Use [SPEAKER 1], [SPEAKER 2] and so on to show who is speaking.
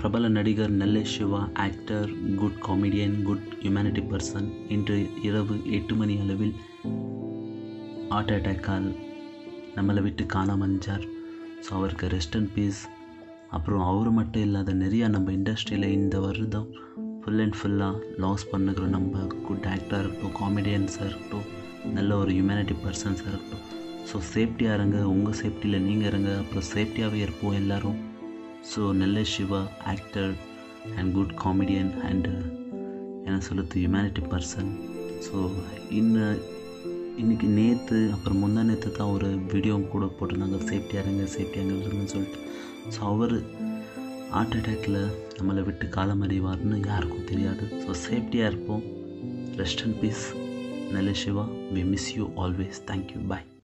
[SPEAKER 1] பிரபல நடிகர் Nellai Siva actor good comedian good humanity person இன்று இரவு எட்டு மணி அளவில் ஹார்ட் அட்டாக்கால் நம்மளை விட்டு காணாமஞ்சார் ஸோ அவருக்கு ரெஸ்ட் அண்ட் பீஸ் அப்புறம் அவர் மட்டும் இல்லாத நிறையா நம்ம இண்டஸ்ட்ரியில் இந்த வருடம் ஃபுல் அண்ட் ஃபுல்லாக லாஸ் பண்ணுகிற நம்ம குட் ஆக்டராக இருக்கட்டும் காமெடியன்ஸாக இருக்கட்டும் நல்ல ஒரு ஹியூமனிட்டி பர்சன்ஸாக இருக்கட்டும் ஸோ சேஃப்டியாக இருங்க உங்கள் சேஃப்டியில் நீங்கள் இருங்க அப்புறம் சேஃப்டியாகவே இருப்போம் எல்லோரும் so Nellai Siva actor and good comedian and என்ன சொல்லுது ஹியூமனிட்டி பர்சன் ஸோ இன்னும் இன்றைக்கி நேற்று அப்புறம் முந்தா நேற்று தான் ஒரு வீடியோ கூட போட்டிருந்தாங்க சேஃப்டியாக இருங்க சேஃப்டியாக இருங்கன்னு சொல்லிட்டு ஸோ அவர் ஹார்ட் அட்டாக்கில் நம்மளை விட்டு காலம் அறிவார்னு யாருக்கும் தெரியாது ஸோ சேஃப்டியாக இருப்போம் ரெஸ்ட் அண்ட் பீஸ் நல்ல Siva we miss you always thank you bye